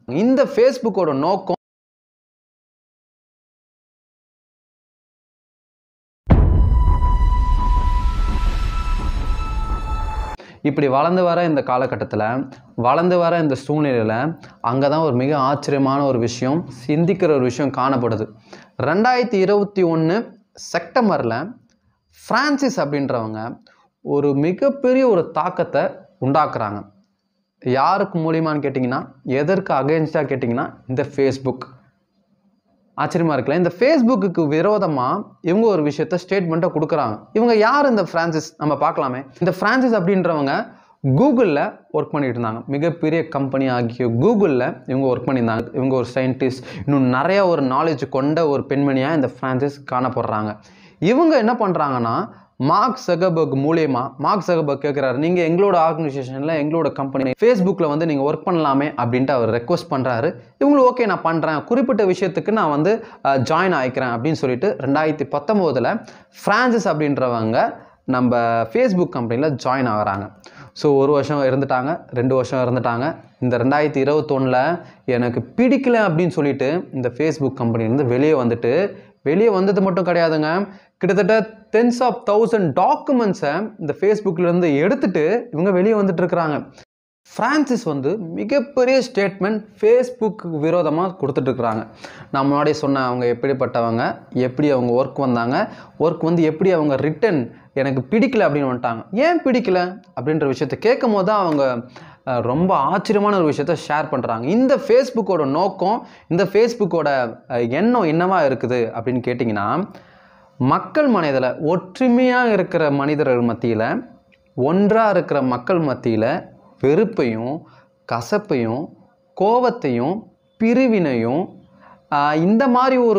இந்த ஃபேஸ்புக்கோட நோக்கம் இப்படி வளர்ந்து வர இந்த காலகட்டத்தில் வளர்ந்து வர இந்த சூழ்நிலையில் அங்கே தான் ஒரு மிக ஆச்சரியமான ஒரு விஷயம் சிந்திக்கிற ஒரு விஷயம் காணப்படுது ரெண்டாயிரத்தி இருபத்தி ஒன்று செப்டம்பரில் ஃப்ரான்சிஸ் அப்படின்றவங்க ஒரு மிகப்பெரிய ஒரு தாக்கத்தை உண்டாக்குறாங்க யாருக்கு மூலியமான்னு கேட்டிங்கன்னா எதற்கு அகேன்ஸ்டாக கேட்டிங்கன்னா இந்த ஃபேஸ்புக் ஆச்சரியமா இருக்குல்ல இந்த ஃபேஸ்புக்கு விரோதமாக இவங்க ஒரு விஷயத்த ஸ்டேட்மெண்ட்டை கொடுக்குறாங்க இவங்க யார் இந்த ஃப்ரான்சிஸ் நம்ம பார்க்கலாமே இந்த ஃப்ரான்சிஸ் அப்படின்றவங்க கூகுளில் ஒர்க் பண்ணிட்டு இருந்தாங்க மிகப்பெரிய கம்பெனி ஆகிய கூகுளில் இவங்க ஒர்க் பண்ணியிருந்தாங்க இவங்க ஒரு சயின்டிஸ்ட் இன்னும் நிறைய ஒரு நாலேஜ் கொண்ட ஒரு பெண்மணியாக இந்த ஃப்ரான்சிஸ் காணப்படுறாங்க இவங்க என்ன பண்ணுறாங்கன்னா மார்க் சகபர்க் மூலியமா மார்க் சகபர்க் கேட்குறாரு நீங்கள் எங்களோட ஆர்கனைசேஷனில் எங்களோட கம்பெனி ஃபேஸ்புக்கில் வந்து நீங்கள் ஒர்க் பண்ணலாமே அப்படின்ட்டு அவர் ரெக்வஸ்ட் பண்ணுறாரு இவங்களும் ஓகே நான் பண்ணுறேன் குறிப்பிட்ட விஷயத்துக்கு நான் வந்து ஜாயின் ஆகிக்கிறேன் அப்படின்னு சொல்லிட்டு ரெண்டாயிரத்தி பத்தொம்போதில் ஃப்ரான்சிஸ் அப்படின்றவங்க நம்ம ஃபேஸ்புக் கம்பெனியில் ஜாயின் ஆகுறாங்க ஸோ ஒரு வருஷம் இருந்துட்டாங்க ரெண்டு வருஷம் இருந்துட்டாங்க இந்த ரெண்டாயிரத்தி இருபத்தொன்னில் எனக்கு பிடிக்கல அப்படின்னு சொல்லிட்டு இந்த ஃபேஸ்புக் கம்பெனிலேருந்து வெளியே வந்துட்டு வெளியே வந்தது மட்டும் கிடையாதுங்க கிட்டத்தட்ட டென்ஸ் ஆஃப் தௌசண்ட் டாக்குமெண்ட்ஸை இந்த ஃபேஸ்புக்லேருந்து எடுத்துட்டு இவங்க வெளியே வந்துட்டு இருக்கிறாங்க ஃப்ரான்சிஸ் வந்து மிகப்பெரிய ஸ்டேட்மெண்ட் ஃபேஸ்புக்கு விரோதமாக கொடுத்துட்ருக்குறாங்க நான் முன்னாடியே சொன்னேன் அவங்க எப்படிப்பட்டவங்க எப்படி அவங்க ஒர்க் வந்தாங்க ஒர்க் வந்து எப்படி அவங்க ரிட்டன் எனக்கு பிடிக்கல அப்படின்னு வந்துட்டாங்க ஏன் பிடிக்கல அப்படின்ற விஷயத்த கேட்கும் போது தான் அவங்க அஹ், ரொம்ப ஆச்சரியமான ஒரு விஷயத்த ஷேர் பண்ணுறாங்க இந்த ஃபேஸ்புக்கோட நோக்கம் இந்த ஃபேஸ்புக்கோட அஹ், எண்ணம் என்னவா இருக்குது அப்படின்னு கேட்டிங்கன்னா மக்கள் மனதில் ஒற்றுமையாக இருக்கிற மனிதர்கள் மத்தியில் ஒன்றாக இருக்கிற மக்கள் மத்தியில் வெறுப்பையும் கசப்பையும் கோவத்தையும் பிரிவினையும் ஆஹ், இந்த மாதிரி ஒரு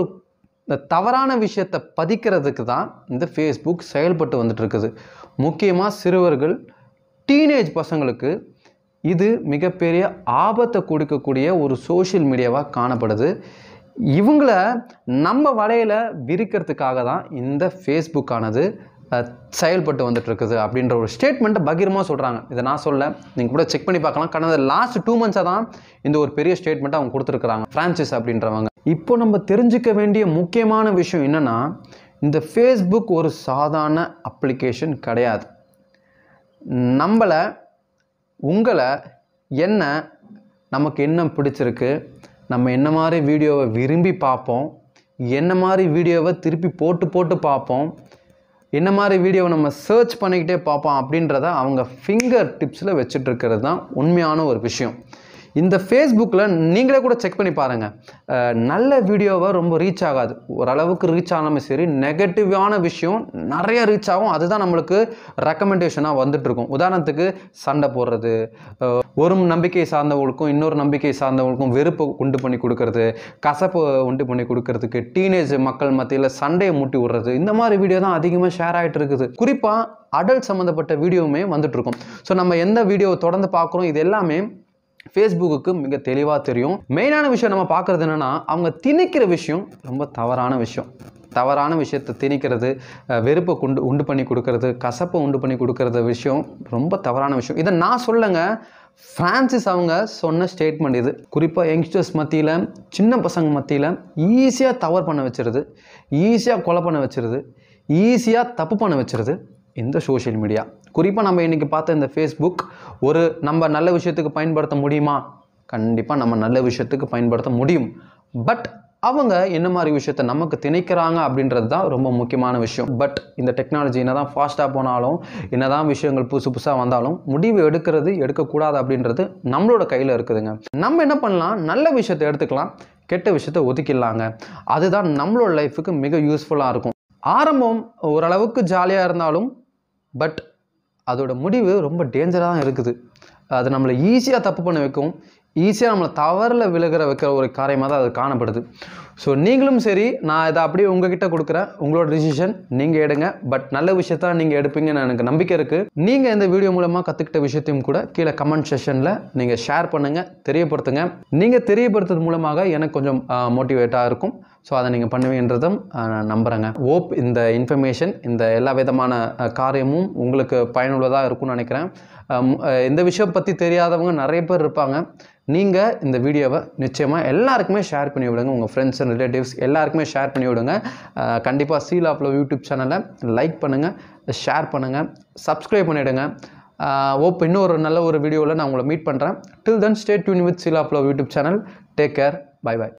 தவறான விஷயத்தை பதிக்கிறதுக்கு தான் இந்த ஃபேஸ்புக் செயல்பட்டு வந்துட்டு இருக்குது முக்கியமாக சிறுவர்கள் டீனேஜ் பசங்களுக்கு இது மிகப்பெரிய ஆபத்தை கொடுக்கக்கூடிய ஒரு சோஷியல் மீடியாவாக காணப்படுது இவங்கள நம்ம வலையில விரிக்கிறதுக்காக தான் இந்த ஃபேஸ்புக்கானது அஹ், செயல்பட்டு வந்துட்டு இருக்குது அப்படின்ற ஒரு ஸ்டேட்மெண்ட்டை பகிரமாக சொல்கிறாங்க இதை நான் சொல்ல நீங்கள் கூட செக் பண்ணி பார்க்கலாம் கடந்த லாஸ்ட் டூ மந்த்ஸாக தான் இந்த ஒரு பெரிய ஸ்டேட்மெண்ட்டை அவங்க கொடுத்துருக்குறாங்க ஃப்ரான்சிஸ் அப்படின்றவங்க இப்போ நம்ம தெரிஞ்சுக்க வேண்டிய முக்கியமான விஷயம் என்னென்னா இந்த ஃபேஸ்புக் ஒரு சாதாரண அப்ளிகேஷன் கிடையாது நம்மளை உங்களை என்ன நமக்கு என்ன பிடிச்சிருக்கு நம்ம என்ன மாதிரி வீடியோவை விரும்பி பார்ப்போம் என்ன மாதிரி வீடியோவை திருப்பி போட்டு போட்டு பார்ப்போம் என்ன மாதிரி வீடியோவை நம்ம சர்ச் பண்ணிக்கிட்டே பார்ப்போம் அப்படின்றத அவங்க ஃபிங்கர் டிப்ஸில் வச்சுட்டு இருக்கிறது தான் உண்மையான ஒரு விஷயம் இந்த ஃபேஸ்புக்கில் நீங்களே கூட செக் பண்ணி பாருங்கள் நல்ல வீடியோவை ரொம்ப ரீச் ஆகாது ஓரளவுக்கு ரீச் ஆனாலும் சரி நெகட்டிவான விஷயம் நிறைய ரீச் ஆகும் அதுதான் நம்மளுக்கு ரெக்கமெண்டேஷனாக வந்துட்டு இருக்கும் உதாரணத்துக்கு சண்டை போடுறது அஹ், ஒரு நம்பிக்கை சார்ந்தவங்களுக்கும் இன்னொரு நம்பிக்கை சார்ந்தவங்களுக்கும் வெறுப்பை உண்டு பண்ணி கொடுக்கறது கசப்பு உண்டு பண்ணி கொடுக்கறதுக்கு டீனேஜ் மக்கள் மத்தியில் சண்டையை மூட்டி விடுறது இந்த மாதிரி வீடியோ தான் அதிகமாக ஷேர் ஆகிட்டு இருக்குது குறிப்பாக அடல்ட் சம்மந்தப்பட்ட வீடியோவுமே வந்துட்டு இருக்கும் ஸோ நம்ம எந்த வீடியோவை தொடர்ந்து பார்க்குறோம் இது எல்லாமே ஃபேஸ்புக்கு மிக தெளிவாக தெரியும் மெயினான விஷயம் நம்ம பார்க்குறது என்னென்னா அவங்க திணிக்கிற விஷயம் ரொம்ப தவறான விஷயம் தவறான விஷயத்தை திணிக்கிறது அஹ், வெறுப்பை உண்டு உண்டு பண்ணி கொடுக்கறது கசப்பை உண்டு பண்ணி கொடுக்கறது விஷயம் ரொம்ப தவறான விஷயம் இதை நான் சொல்லுங்க ஃப்ரான்சிஸ் அவங்க சொன்ன ஸ்டேட்மெண்ட் இது குறிப்பாக யங்ஸ்டர்ஸ் மத்தியில் சின்ன பசங்க மத்தியில் ஈஸியாக தவறு பண்ண வச்சிருது ஈஸியாக கொலை பண்ண வச்சிருது ஈஸியாக தப்பு பண்ண வச்சிருது இந்த சோஷியல் மீடியா குறிப்பாக நம்ம இன்றைக்கி பார்த்த இந்த ஃபேஸ்புக் ஒரு நம்ம நல்ல விஷயத்துக்கு பயன்படுத்த முடியுமா கண்டிப்பாக நம்ம நல்ல விஷயத்துக்கு பயன்படுத்த முடியும் பட் அவங்க என்ன மாதிரி விஷயத்த நமக்கு திணிக்கிறாங்க அப்படின்றது தான் ரொம்ப முக்கியமான விஷயம் பட் இந்த டெக்னாலஜி என்னதான் ஃபாஸ்ட்டாக போனாலும் என்னதான் விஷயங்கள் புதுசு புதுசாக வந்தாலும் முடிவு எடுக்கிறது எடுக்கக்கூடாது அப்படின்றது நம்மளோட கையில் இருக்குதுங்க நம்ம என்ன பண்ணலாம் நல்ல விஷயத்தை எடுத்துக்கலாம் கெட்ட விஷயத்தை ஒதுக்கிடலாங்க அதுதான் நம்மளோட லைஃபுக்கு மிக யூஸ்ஃபுல்லாக இருக்கும் ஆரம்பம் ஓரளவுக்கு ஜாலியாக இருந்தாலும் பட் அதோட முடிவு ரொம்ப டேஞ்சராக தான் இருக்குது அது நம்மளை ஈஸியாக தப்பு பண்ண வைக்கும் ஈஸியாக நம்மளை தவறில் விழுகிற வைக்கிற ஒரு காரியமாக தான் அது காணப்படுது ஸோ நீங்களும் சரி நான் இதை அப்படியே உங்ககிட்ட கொடுக்குறேன் உங்களோட டிசிஷன் நீங்கள் எடுங்க பட் நல்ல விஷயத்த நீங்கள் எடுப்பீங்கன்னு எனக்கு நம்பிக்கை இருக்குது நீங்கள் இந்த வீடியோ மூலமாக கற்றுக்கிட்ட விஷயத்தையும் கூட கீழே கமெண்ட் செஷனில் நீங்கள் ஷேர் பண்ணுங்கள் தெரியப்படுத்துங்க நீங்கள் தெரியப்படுத்துறது மூலமாக எனக்கு கொஞ்சம் மோட்டிவேட்டாக இருக்கும் ஸோ அதை நீங்கள் பண்ணுவீன்றதும் ஆஹ், நான் நம்புகிறேங்க ஓப் இந்த இன்ஃபர்மேஷன் இந்த எல்லா விதமான ஆஹ், காரியமும் உங்களுக்கு பயனுள்ளதாக இருக்கும்னு நினைக்கிறேன் ஆஹ், மு- ஆஹ், இந்த விஷயம் பற்றி தெரியாதவங்க நிறைய பேர் இருப்பாங்க நீங்கள் இந்த வீடியோவை நிச்சயமாக எல்லாருக்குமே ஷேர் பண்ணி விடுங்க உங்கள் ஃப்ரெண்ட்ஸ் அண்ட் ரிலேட்டிவ்ஸ் எல்லாருக்குமே ஷேர் பண்ணி விடுங்க கண்டிப்பாக சீல் ஆஃப் லவ் யூடியூப் சேனலை லைக் பண்ணுங்கள் ஷேர் பண்ணுங்கள் சப்ஸ்கிரைப் பண்ணிவிடுங்க ஓப் இன்னொரு நல்ல ஒரு வீடியோவில் நான் உங்களை மீட் பண்ணுறேன் till then stay tuned with seal of love YouTube channel take care bye by